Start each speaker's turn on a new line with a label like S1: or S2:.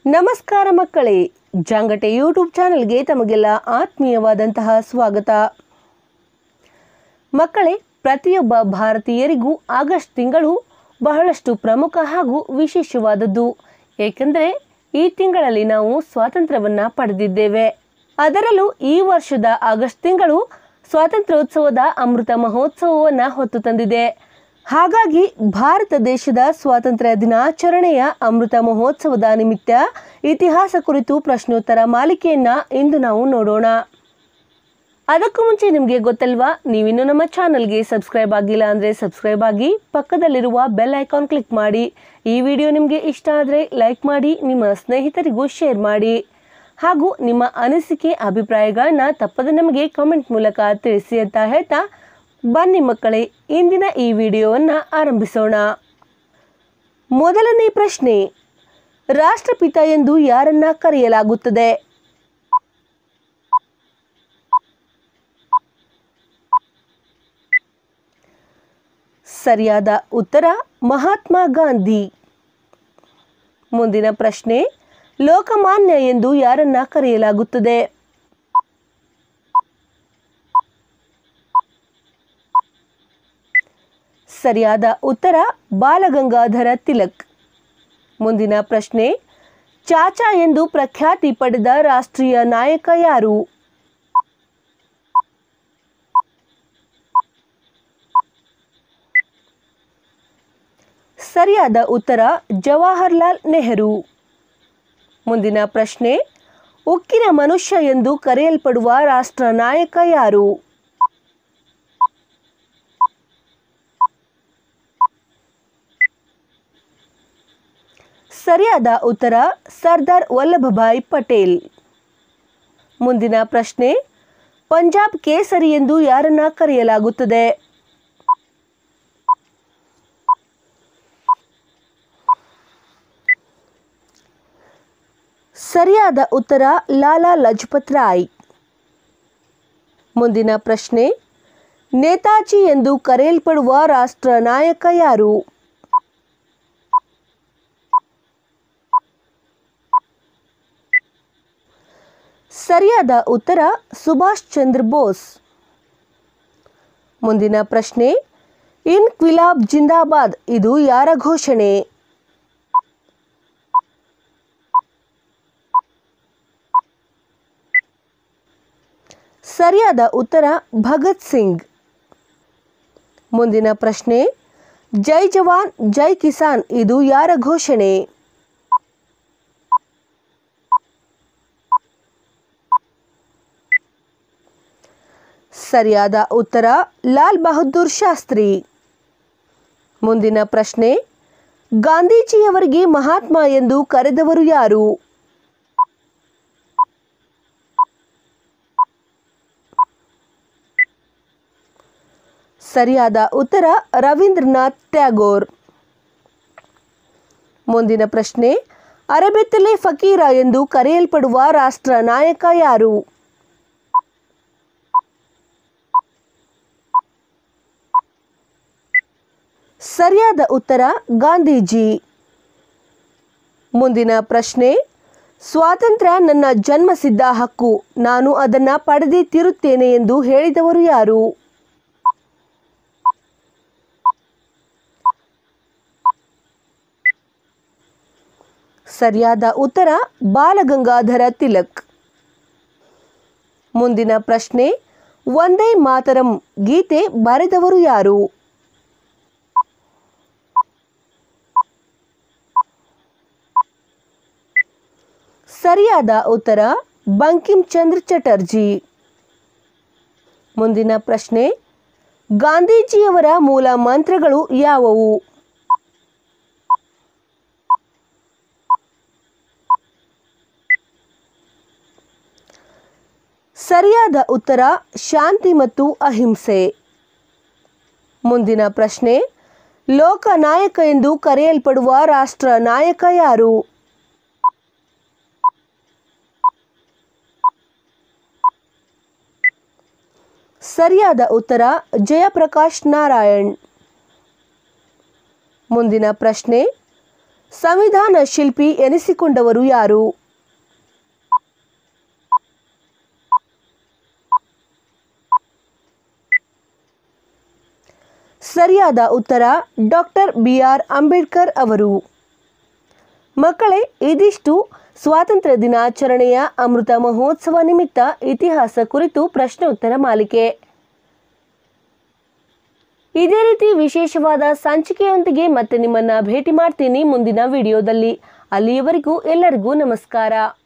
S1: ನಮಸ್ಕಾರ ಮಕ್ಕಳೇ ಜಾಂಗಟೆ ಯೂಟ್ಯೂಬ್ ಚಾನಲ್ಗೆ ತಮಗೆಲ್ಲ ಆತ್ಮೀಯವಾದಂತಹ ಸ್ವಾಗತ ಮಕ್ಕಳೇ ಪ್ರತಿಯೊಬ್ಬ ಭಾರತೀಯರಿಗೂ ಆಗಸ್ಟ್ ತಿಂಗಳು ಬಹಳಷ್ಟು ಪ್ರಮುಖ ಹಾಗೂ ವಿಶೇಷವಾದದ್ದು ಏಕೆಂದರೆ ಈ ತಿಂಗಳಲ್ಲಿ ನಾವು ಸ್ವಾತಂತ್ರ್ಯವನ್ನು ಪಡೆದಿದ್ದೇವೆ ಅದರಲ್ಲೂ ಈ ವರ್ಷದ ಆಗಸ್ಟ್ ತಿಂಗಳು ಸ್ವಾತಂತ್ರ್ಯೋತ್ಸವದ ಅಮೃತ ಮಹೋತ್ಸವವನ್ನು ಹೊತ್ತು ತಂದಿದೆ ಹಾಗಾಗಿ ಭಾರತ ದೇಶದ ಸ್ವಾತಂತ್ರ್ಯ ದಿನಾಚರಣೆಯ ಅಮೃತ ಮಹೋತ್ಸವದ ನಿಮಿತ್ತ ಇತಿಹಾಸ ಕುರಿತು ಪ್ರಶ್ನೋತ್ತರ ಮಾಲಿಕೆಯನ್ನ ಇಂದು ನಾವು ನೋಡೋಣ ಅದಕ್ಕೂ ಮುಂಚೆ ನಿಮಗೆ ಗೊತ್ತಲ್ವಾ ನೀವಿನ್ನೂ ನಮ್ಮ ಚಾನಲ್ಗೆ ಸಬ್ಸ್ಕ್ರೈಬ್ ಆಗಿಲ್ಲ ಅಂದರೆ ಸಬ್ಸ್ಕ್ರೈಬ್ ಆಗಿ ಪಕ್ಕದಲ್ಲಿರುವ ಬೆಲ್ ಐಕಾನ್ ಕ್ಲಿಕ್ ಮಾಡಿ ಈ ವಿಡಿಯೋ ನಿಮಗೆ ಇಷ್ಟ ಆದರೆ ಲೈಕ್ ಮಾಡಿ ನಿಮ್ಮ ಸ್ನೇಹಿತರಿಗೂ ಶೇರ್ ಮಾಡಿ ಹಾಗೂ ನಿಮ್ಮ ಅನಿಸಿಕೆ ಅಭಿಪ್ರಾಯಗಳನ್ನ ತಪ್ಪದೆ ನಮಗೆ ಕಾಮೆಂಟ್ ಮೂಲಕ ತಿಳಿಸಿ ಅಂತ ಹೇಳ್ತಾ ಬನ್ನಿ ಮಕ್ಕಳೇ ಇಂದಿನ ಈ ವಿಡಿಯೋವನ್ನು ಆರಂಭಿಸೋಣ ಮೊದಲನೇ ಪ್ರಶ್ನೆ ರಾಷ್ಟ್ರಪಿತ ಎಂದು ಯಾರನ್ನ ಕರೆಯಲಾಗುತ್ತದೆ ಸರಿಯಾದ ಉತ್ತರ ಮಹಾತ್ಮ ಗಾಂಧಿ ಮುಂದಿನ ಪ್ರಶ್ನೆ ಲೋಕಮಾನ್ಯ ಎಂದು ಯಾರನ್ನ ಕರೆಯಲಾಗುತ್ತದೆ ಸರಿಯಾದ ಉತ್ತರ ಬಾಲಗಂಗಾಧರ ತಿಲಕ್ ಮುಂದಿನ ಪ್ರಶ್ನೆ ಚಾಚಾ ಎಂದು ಪ್ರಖ್ಯಾತಿ ಪಡೆದ ರಾಷ್ಟ್ರೀಯ ನಾಯಕ ಯಾರು ಸರಿಯಾದ ಉತ್ತರ ಜವಾಹರ್ಲಾಲ್ ನೆಹರು ಮುಂದಿನ ಪ್ರಶ್ನೆ ಉಕ್ಕಿನ ಮನುಷ್ಯ ಎಂದು ಕರೆಯಲ್ಪಡುವ ರಾಷ್ಟ್ರ ನಾಯಕ ಯಾರು ಸರಿಯಾದ ಉತ್ತರ ಸರ್ದಾರ್ ವಲ್ಲಭಭಾಯ್ ಪಟೇಲ್ ಮುಂದಿನ ಪ್ರಶ್ನೆ ಪಂಜಾಬ್ ಕೇಸರಿ ಎಂದು ಯಾರನ್ನ ಕರೆಯಲಾಗುತ್ತದೆ ಸರಿಯಾದ ಉತ್ತರ ಲಾಲಾ ಲಜಪತ್ ರಾಯ್ ಮುಂದಿನ ಪ್ರಶ್ನೆ ನೇತಾಜಿ ಎಂದು ಕರೆಯಲ್ಪಡುವ ರಾಷ್ಟ್ರ ನಾಯಕ ಯಾರು ಸರಿಯಾದ ಉತ್ತರ ಸುಭಾಷ್ ಚಂದ್ರ ಬೋಸ್ ಮುಂದಿನ ಪ್ರಶ್ನೆ ಇನ್ಕ್ವಿಲಾಬ್ ಜಿಂದಾಬಾದ್ ಇದು ಯಾರ ಘೋಷಣೆ ಸರಿಯಾದ ಉತ್ತರ ಭಗತ್ ಸಿಂಗ್ ಮುಂದಿನ ಪ್ರಶ್ನೆ ಜೈ ಜವಾನ್ ಜೈ ಕಿಸಾನ್ ಇದು ಯಾರ ಘೋಷಣೆ ಸರಿಯಾದ ಉತ್ತರ ಲಾಲ್ ಬಹದ್ದೂರ್ ಶಾಸ್ತ್ರಿ ಮುಂದಿನ ಪ್ರಶ್ನೆ ಗಾಂಧೀಜಿಯವರಿಗೆ ಮಹಾತ್ಮ ಎಂದು ಕರೆದವರು ಯಾರು ಸರಿಯಾದ ಉತ್ತರ ರವೀಂದ್ರನಾಥ್ ಟ್ಯಾಗೋರ್ ಮುಂದಿನ ಪ್ರಶ್ನೆ ಅರೆಬೆತ್ತಲೆ ಫಕೀರ ಎಂದು ಕರೆಯಲ್ಪಡುವ ರಾಷ್ಟ್ರ ನಾಯಕ ಯಾರು ಸರಿಯಾದ ಉತ್ತರ ಗಾಂಧೀಜಿ ಮುಂದಿನ ಪ್ರಶ್ನೆ ಸ್ವಾತಂತ್ರ್ಯ ನನ್ನ ಜನ್ಮಸಿದ್ಧ ಹಕ್ಕು ನಾನು ಅದನ್ನು ಪಡೆದೇ ತೀರುತ್ತೇನೆ ಎಂದು ಹೇಳಿದವರು ಯಾರು ಸರಿಯಾದ ಉತ್ತರ ಬಾಲಗಂಗಾಧರ ತಿಲಕ್ ಮುಂದಿನ ಪ್ರಶ್ನೆ ಒಂದೇ ಮಾತರಂ ಗೀತೆ ಬರೆದವರು ಯಾರು ಸರಿಯಾದ ಉತ್ತರ ಬಂಕಿಂ ಚಂದ್ರ ಚಟರ್ಜಿ ಮುಂದಿನ ಪ್ರಶ್ನೆ ಗಾಂಧೀಜಿಯವರ ಮೂಲ ಮಂತ್ರಗಳು ಯಾವುವು ಸರಿಯಾದ ಉತ್ತರ ಶಾಂತಿ ಮತ್ತು ಅಹಿಂಸೆ ಮುಂದಿನ ಪ್ರಶ್ನೆ ಲೋಕನಾಯಕ ಎಂದು ಕರೆಯಲ್ಪಡುವ ರಾಷ್ಟ್ರ ನಾಯಕ ಯಾರು ಸರಿಯಾದ ಉತ್ತರ ಜಯಪ್ರಕಾಶ್ ನಾರಾಯಣ್ ಮುಂದಿನ ಪ್ರಶ್ನೆ ಸಂವಿಧಾನ ಶಿಲ್ಪಿ ಎನಿಸಿಕೊಂಡವರು ಯಾರು ಸರಿಯಾದ ಉತ್ತರ ಡಾಕ್ಟರ್ ಬಿ ಆರ್ ಅಂಬೇಡ್ಕರ್ ಅವರು ಮಕ್ಕಳೇ ಇದಿಷ್ಟು ಸ್ವಾತಂತ್ರ್ಯ ದಿನಾಚರಣೆಯ ಅಮೃತ ಮಹೋತ್ಸವ ನಿಮಿತ್ತ ಇತಿಹಾಸ ಕುರಿತು ಪ್ರಶ್ನೋತ್ತರ ಮಾಲಿಕೆ ಇದೇ ರೀತಿ ವಿಶೇಷವಾದ ಸಂಚಿಕೆಯೊಂದಿಗೆ ಮತ್ತೆ ನಿಮ್ಮನ್ನ ಭೇಟಿ ಮಾಡ್ತೀನಿ ಮುಂದಿನ ವಿಡಿಯೋದಲ್ಲಿ ಅಲ್ಲಿಯವರೆಗೂ ಎಲ್ಲರಿಗೂ ನಮಸ್ಕಾರ